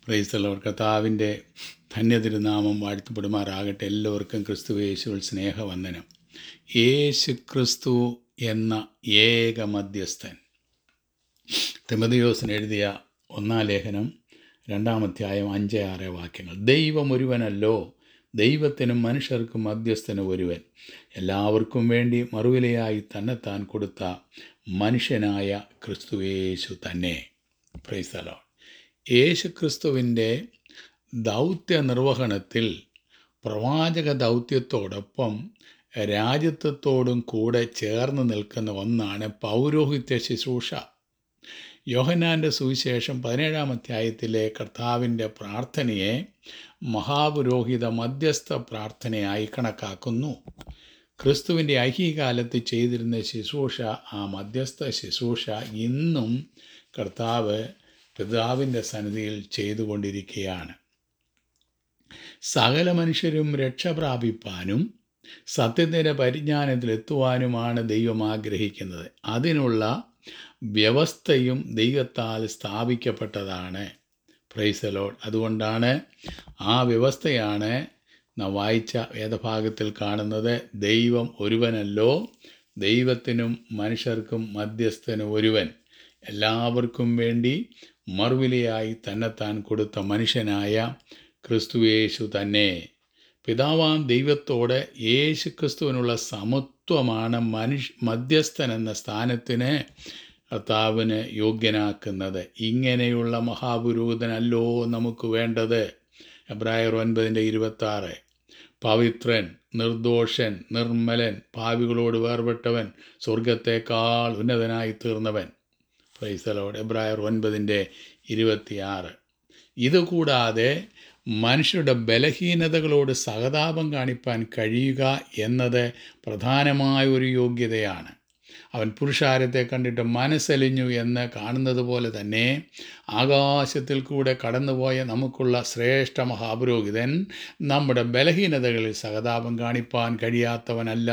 പ്രൈസ്തലോർ കർത്താവിൻ്റെ ധന്യതിരുനാമം വാഴ്ത്തപ്പെടുമാറാകട്ടെ എല്ലാവർക്കും ക്രിസ്തു യേശുവിൽ സ്നേഹവന്ദനം യേശു ക്രിസ്തു എന്ന ഏക മധ്യസ്ഥൻ തിമതിയോസിന് എഴുതിയ ഒന്നാം ലേഖനം രണ്ടാമധ്യായം അഞ്ച് ആറ് വാക്യങ്ങൾ ദൈവം ഒരുവനല്ലോ ദൈവത്തിനും മനുഷ്യർക്കും മധ്യസ്ഥന് ഒരുവൻ എല്ലാവർക്കും വേണ്ടി മറുവിലയായി തന്നെത്താൻ കൊടുത്ത മനുഷ്യനായ ക്രിസ്തുയേശു തന്നെ പ്രൈസലോ യേശു ക്രിസ്തുവിൻ്റെ ദൗത്യ നിർവഹണത്തിൽ പ്രവാചക ദൗത്യത്തോടൊപ്പം രാജ്യത്വത്തോടും കൂടെ ചേർന്ന് നിൽക്കുന്ന ഒന്നാണ് പൗരോഹിത്യ ശുശ്രൂഷ യോഹന്നാൻ്റെ സുവിശേഷം പതിനേഴാം അധ്യായത്തിലെ കർത്താവിൻ്റെ പ്രാർത്ഥനയെ മഹാപുരോഹിത മധ്യസ്ഥ പ്രാർത്ഥനയായി കണക്കാക്കുന്നു ക്രിസ്തുവിൻ്റെ ഐഹികാലത്ത് ചെയ്തിരുന്ന ശുശ്രൂഷ ആ മധ്യസ്ഥ ശുശ്രൂഷ ഇന്നും കർത്താവ് പിതാവിൻ്റെ സന്നിധിയിൽ ചെയ്തുകൊണ്ടിരിക്കുകയാണ് സകല മനുഷ്യരും രക്ഷ പ്രാപിപ്പാനും സത്യത്തിൻ്റെ പരിജ്ഞാനത്തിലെത്തുവാനുമാണ് ദൈവം ആഗ്രഹിക്കുന്നത് അതിനുള്ള വ്യവസ്ഥയും ദൈവത്താൽ സ്ഥാപിക്കപ്പെട്ടതാണ് പ്രൈസലോഡ് അതുകൊണ്ടാണ് ആ വ്യവസ്ഥയാണ് നാം വായിച്ച വേദഭാഗത്തിൽ കാണുന്നത് ദൈവം ഒരുവനല്ലോ ദൈവത്തിനും മനുഷ്യർക്കും മധ്യസ്ഥന് ഒരുവൻ എല്ലാവർക്കും വേണ്ടി മറുവിലയായി തന്നെത്താൻ കൊടുത്ത മനുഷ്യനായ ക്രിസ്തുയേശു തന്നെ പിതാവാം ദൈവത്തോട് യേശു ക്രിസ്തുവിനുള്ള സമത്വമാണ് മനുഷ്യ മധ്യസ്ഥൻ എന്ന സ്ഥാനത്തിന് കർത്താവിന് യോഗ്യനാക്കുന്നത് ഇങ്ങനെയുള്ള മഹാപുരോഹിതനല്ലോ നമുക്ക് വേണ്ടത് എബ്രായർ ഒൻപതിൻ്റെ ഇരുപത്താറ് പവിത്രൻ നിർദോഷൻ നിർമ്മലൻ ഭാവികളോട് വേർപെട്ടവൻ സ്വർഗത്തേക്കാൾ ഉന്നതനായി തീർന്നവൻ പ്രൈസലോട് എബ്രായർ ഒൻപതിൻ്റെ ഇരുപത്തിയാറ് ഇതുകൂടാതെ മനുഷ്യരുടെ ബലഹീനതകളോട് സഹതാപം കാണിപ്പാൻ കഴിയുക എന്നത് പ്രധാനമായ ഒരു യോഗ്യതയാണ് അവൻ പുരുഷാരത്തെ കണ്ടിട്ട് മനസ്സലിഞ്ഞു എന്ന് കാണുന്നത് പോലെ തന്നെ ആകാശത്തിൽ കൂടെ കടന്നുപോയ നമുക്കുള്ള ശ്രേഷ്ഠ മഹാപുരോഹിതൻ നമ്മുടെ ബലഹീനതകളിൽ സഹതാപം കാണിപ്പാൻ കഴിയാത്തവനല്ല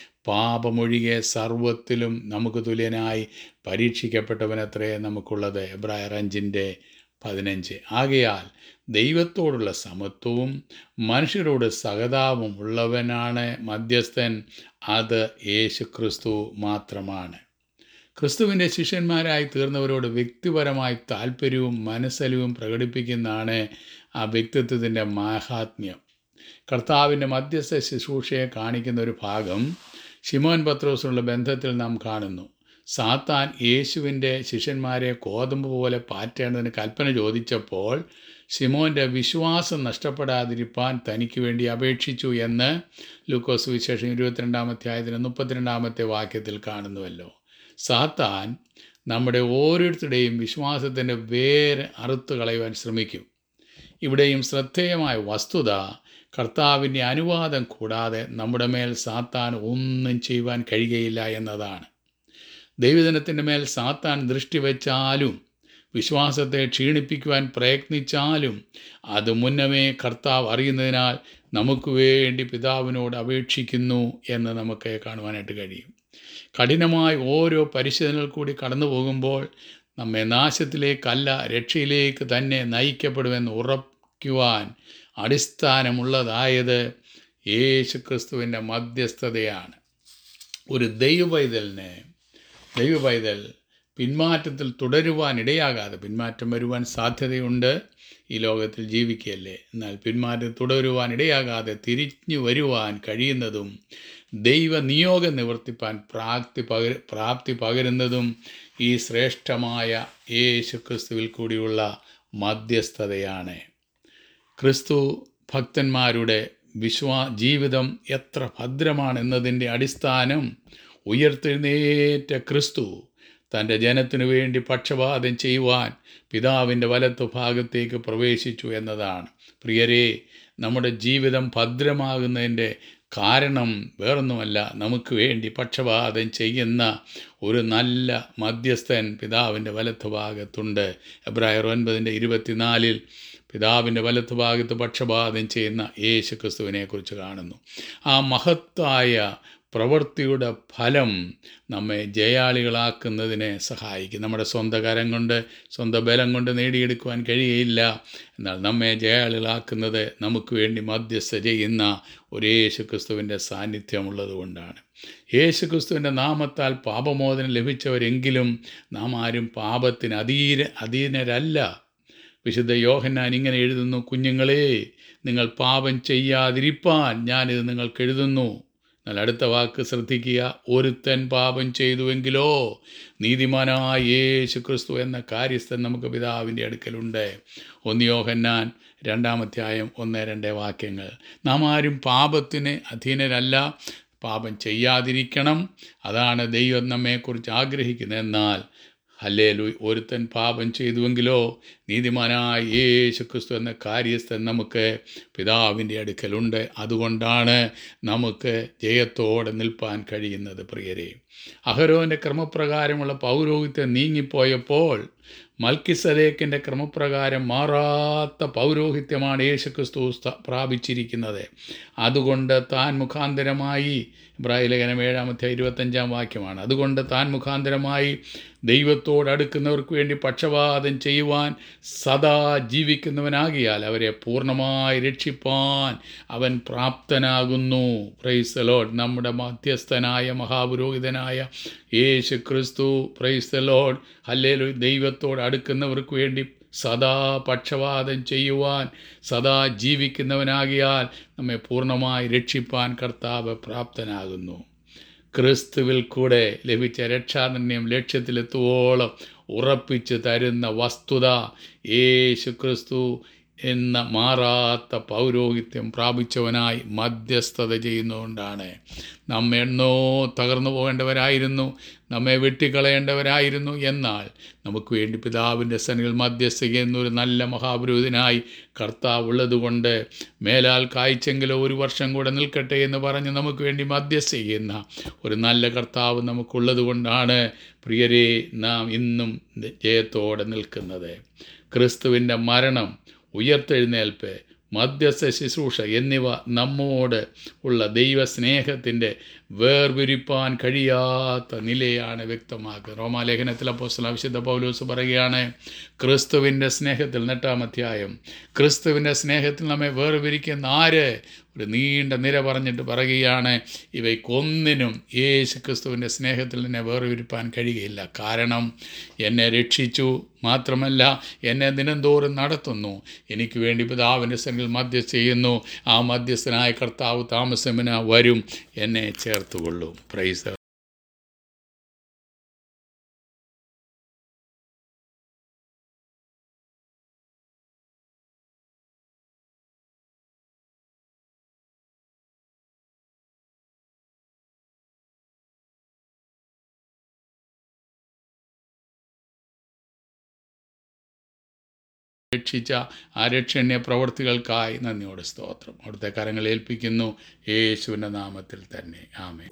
പാപമൊഴികെ സർവത്തിലും നമുക്ക് തുല്യനായി പരീക്ഷിക്കപ്പെട്ടവനത്രേ നമുക്കുള്ളത് എബ്രായർ അഞ്ചിൻ്റെ പതിനഞ്ച് ആകയാൽ ദൈവത്തോടുള്ള സമത്വവും മനുഷ്യരോട് സഹതാപവും ഉള്ളവനാണ് മധ്യസ്ഥൻ അത് യേശു ക്രിസ്തു മാത്രമാണ് ക്രിസ്തുവിൻ്റെ ശിഷ്യന്മാരായി തീർന്നവരോട് വ്യക്തിപരമായി താല്പര്യവും മനസ്സലിവും പ്രകടിപ്പിക്കുന്നതാണ് ആ വ്യക്തിത്വത്തിൻ്റെ മാഹാത്മ്യം കർത്താവിൻ്റെ മധ്യസ്ഥ ശുശ്രൂഷയെ കാണിക്കുന്ന ഒരു ഭാഗം ഷിമോൻ പത്രോസിനുള്ള ബന്ധത്തിൽ നാം കാണുന്നു സാത്താൻ യേശുവിൻ്റെ ശിഷ്യന്മാരെ കോതമ്പ് പോലെ പാറ്റേണ്ടതിന് കൽപ്പന ചോദിച്ചപ്പോൾ ഷിമോൻ്റെ വിശ്വാസം നഷ്ടപ്പെടാതിരിപ്പാൻ തനിക്ക് വേണ്ടി അപേക്ഷിച്ചു എന്ന് ലൂക്കോസ് വിശേഷം ഇരുപത്തിരണ്ടാമത്തെ ആയതിന് മുപ്പത്തിരണ്ടാമത്തെ വാക്യത്തിൽ കാണുന്നുവല്ലോ സാത്താൻ നമ്മുടെ ഓരോരുത്തരുടെയും വിശ്വാസത്തിൻ്റെ വേര് അറുത്ത് കളയുവാൻ ശ്രമിക്കും ഇവിടെയും ശ്രദ്ധേയമായ വസ്തുത കർത്താവിൻ്റെ അനുവാദം കൂടാതെ നമ്മുടെ മേൽ സാത്താൻ ഒന്നും ചെയ്യുവാൻ കഴിയുകയില്ല എന്നതാണ് ദൈവജനത്തിൻ്റെ മേൽ സാത്താൻ ദൃഷ്ടി വെച്ചാലും വിശ്വാസത്തെ ക്ഷീണിപ്പിക്കുവാൻ പ്രയത്നിച്ചാലും അത് മുന്നമേ കർത്താവ് അറിയുന്നതിനാൽ നമുക്ക് വേണ്ടി പിതാവിനോട് അപേക്ഷിക്കുന്നു എന്ന് നമുക്ക് കാണുവാനായിട്ട് കഴിയും കഠിനമായി ഓരോ പരിശോധനകൾ കൂടി കടന്നു പോകുമ്പോൾ നമ്മെ നാശത്തിലേക്കല്ല രക്ഷയിലേക്ക് തന്നെ നയിക്കപ്പെടുമെന്ന് ഉറപ്പിക്കുവാൻ അടിസ്ഥാനമുള്ളതായത് യേശു ക്രിസ്തുവിൻ്റെ മധ്യസ്ഥതയാണ് ഒരു ദൈവപൈതലിന് ദൈവപൈതൽ പിന്മാറ്റത്തിൽ തുടരുവാൻ ഇടയാകാതെ പിന്മാറ്റം വരുവാൻ സാധ്യതയുണ്ട് ഈ ലോകത്തിൽ ജീവിക്കുകയല്ലേ എന്നാൽ പിന്മാറ്റം തുടരുവാൻ ഇടയാകാതെ തിരിഞ്ഞു വരുവാൻ കഴിയുന്നതും ദൈവ നിയോഗം നിവർത്തിപ്പാൻ പ്രാപ്തി പകര പ്രാപ്തി പകരുന്നതും ഈ ശ്രേഷ്ഠമായ യേശു ക്രിസ്തുവിൽ കൂടിയുള്ള മധ്യസ്ഥതയാണ് ക്രിസ്തു ഭക്തന്മാരുടെ വിശ്വാ ജീവിതം എത്ര ഭദ്രമാണെന്നതിൻ്റെ അടിസ്ഥാനം ഉയർത്തെഴുന്നേറ്റ ക്രിസ്തു തൻ്റെ ജനത്തിനു വേണ്ടി പക്ഷപാതം ചെയ്യുവാൻ പിതാവിൻ്റെ വലത്തു ഭാഗത്തേക്ക് പ്രവേശിച്ചു എന്നതാണ് പ്രിയരെ നമ്മുടെ ജീവിതം ഭദ്രമാകുന്നതിൻ്റെ കാരണം വേറൊന്നുമല്ല നമുക്ക് വേണ്ടി പക്ഷപാതം ചെയ്യുന്ന ഒരു നല്ല മധ്യസ്ഥൻ പിതാവിൻ്റെ വലത്തു ഭാഗത്തുണ്ട് എബ്രായർ ഒൻപതിൻ്റെ ഇരുപത്തിനാലിൽ പിതാവിൻ്റെ വലത്തു ഭാഗത്ത് പക്ഷപാതം ചെയ്യുന്ന യേശു ക്രിസ്തുവിനെ കുറിച്ച് കാണുന്നു ആ മഹത്തായ പ്രവൃത്തിയുടെ ഫലം നമ്മെ ജയാളികളാക്കുന്നതിനെ സഹായിക്കും നമ്മുടെ സ്വന്തം കരം കൊണ്ട് സ്വന്തം ബലം കൊണ്ട് നേടിയെടുക്കുവാൻ കഴിയുകയില്ല എന്നാൽ നമ്മെ ജയാളികളാക്കുന്നത് നമുക്ക് വേണ്ടി മധ്യസ്ഥ ചെയ്യുന്ന ഒരു യേശുക്രിസ്തുവിൻ്റെ സാന്നിധ്യമുള്ളത് കൊണ്ടാണ് യേശുക്രിസ്തുവിൻ്റെ നാമത്താൽ പാപമോചനം ലഭിച്ചവരെങ്കിലും നാം ആരും പാപത്തിന് അധീന അധീനരല്ല വിശുദ്ധ യോഹന്നാൻ ഇങ്ങനെ എഴുതുന്നു കുഞ്ഞുങ്ങളെ നിങ്ങൾ പാപം ചെയ്യാതിരിപ്പാൻ ഞാനിത് നിങ്ങൾക്ക് എഴുതുന്നു എന്നാൽ അടുത്ത വാക്ക് ശ്രദ്ധിക്കുക ഒരുത്തൻ പാപം ചെയ്തുവെങ്കിലോ നീതിമാനായ യേശു ക്രിസ്തു എന്ന കാര്യസ്ഥൻ നമുക്ക് പിതാവിൻ്റെ അടുക്കലുണ്ട് ഒന്ന് യോഹന്നാൻ രണ്ടാമധ്യായം ഒന്ന് രണ്ട് വാക്യങ്ങൾ നാം ആരും പാപത്തിന് അധീനരല്ല പാപം ചെയ്യാതിരിക്കണം അതാണ് ദൈവം നമ്മെക്കുറിച്ച് ആഗ്രഹിക്കുന്നത് എന്നാൽ ഹല്ലേലു ഒരുത്തൻ പാപം ചെയ്തുവെങ്കിലോ നീതിമാനായ യേശു ക്രിസ്തു എന്ന കാര്യസ്ഥൻ നമുക്ക് പിതാവിൻ്റെ അടുക്കലുണ്ട് അതുകൊണ്ടാണ് നമുക്ക് ജയത്തോടെ നിൽപ്പാൻ കഴിയുന്നത് പ്രിയരെ അഹരോൻ്റെ ക്രമപ്രകാരമുള്ള പൗരോഹിത്യം നീങ്ങിപ്പോയപ്പോൾ മൽക്കിസദേക്കിൻ്റെ ക്രമപ്രകാരം മാറാത്ത പൗരോഹിത്യമാണ് യേശുക്രിസ്തു സ്ഥ- പ്രാപിച്ചിരിക്കുന്നത് അതുകൊണ്ട് താൻ മുഖാന്തരമായി ഇബ്രാഹിം ലേഖനം ഏഴാമത്തെ ഇരുപത്തഞ്ചാം വാക്യമാണ് അതുകൊണ്ട് താൻ മുഖാന്തരമായി ദൈവത്തോട് അടുക്കുന്നവർക്ക് വേണ്ടി പക്ഷപാതം ചെയ്യുവാൻ സദാ ജീവിക്കുന്നവനാകിയാൽ അവരെ പൂർണ്ണമായി രക്ഷിപ്പാൻ അവൻ പ്രാപ്തനാകുന്നു പ്രൈസ് ലോഡ് നമ്മുടെ മധ്യസ്ഥനായ മഹാപുരോഹിതനായ യേശു ക്രിസ്തു പ്രൈസ് ലോഡ് ഹല്ലേലു ദൈവത്തോട് അടുക്കുന്നവർക്ക് വേണ്ടി സദാ പക്ഷപാതം ചെയ്യുവാൻ സദാ ജീവിക്കുന്നവനാകിയാൽ നമ്മെ പൂർണ്ണമായി രക്ഷിപ്പാൻ കർത്താവ് പ്രാപ്തനാകുന്നു ക്രിസ്തുവിൽ കൂടെ ലഭിച്ച രക്ഷാനിർണയം ലക്ഷ്യത്തിലെത്തുവോളം ഉറപ്പിച്ചു തരുന്ന വസ്തുത യേശു ക്രിസ്തു എന്ന മാറാത്ത പൗരോഹിത്യം പ്രാപിച്ചവനായി മധ്യസ്ഥത ചെയ്യുന്നതുകൊണ്ടാണ് നമ്മെ എന്നോ തകർന്നു പോകേണ്ടവരായിരുന്നു നമ്മെ വെട്ടിക്കളയേണ്ടവരായിരുന്നു എന്നാൽ നമുക്ക് വേണ്ടി പിതാവിൻ്റെ സന്നിൽ മധ്യസ്ഥ ചെയ്യുന്ന ഒരു നല്ല മഹാപുരോഹിതനായി കർത്താവ് ഉള്ളതുകൊണ്ട് മേലാൽ കായ്ച്ചെങ്കിലോ ഒരു വർഷം കൂടെ നിൽക്കട്ടെ എന്ന് പറഞ്ഞ് നമുക്ക് വേണ്ടി മധ്യസ്ഥ ചെയ്യുന്ന ഒരു നല്ല കർത്താവ് നമുക്കുള്ളത് കൊണ്ടാണ് പ്രിയരെ നാം ഇന്നും ജയത്തോടെ നിൽക്കുന്നത് ക്രിസ്തുവിൻ്റെ മരണം ഉയർത്തെഴുന്നേൽപ്പ് മധ്യസ്ഥ ശുശ്രൂഷ എന്നിവ നമ്മോട് ഉള്ള ദൈവസ്നേഹത്തിൻ്റെ വേർപിരിപ്പാൻ കഴിയാത്ത നിലയാണ് വ്യക്തമാക്കുന്നത് റോമാലേഖനത്തിൽ അപ്പോസ്തല വിശുദ്ധ പൗലോസ് പറയുകയാണ് ക്രിസ്തുവിൻ്റെ സ്നേഹത്തിൽ നെട്ടാമധ്യായം ക്രിസ്തുവിൻ്റെ സ്നേഹത്തിൽ നമ്മെ വേർപിരിക്കുന്ന ആര് ഒരു നീണ്ട നിര പറഞ്ഞിട്ട് പറയുകയാണ് ഇവയ്ക്കൊന്നിനും യേശു ക്രിസ്തുവിൻ്റെ സ്നേഹത്തിൽ നിന്നെ വേർപിരിപ്പാൻ കഴിയുകയില്ല കാരണം എന്നെ രക്ഷിച്ചു മാത്രമല്ല എന്നെ ദിനംതോറും നടത്തുന്നു എനിക്ക് വേണ്ടി പിതാവിൻ്റെ സന്നിൽ മധ്യസ്ഥ ചെയ്യുന്നു ആ മധ്യസ്ഥനായ കർത്താവ് താമസമിന വരും എന്നെ ചേർത്തുകൊള്ളും പ്രൈസ് രക്ഷിച്ച ആ രക്ഷണ്യ പ്രവർത്തികൾക്കായി നന്ദിയോട് സ്തോത്രം അവിടുത്തെ കരങ്ങൾ ഏൽപ്പിക്കുന്നു യേശുവിൻ്റെ നാമത്തിൽ തന്നെ ആമേ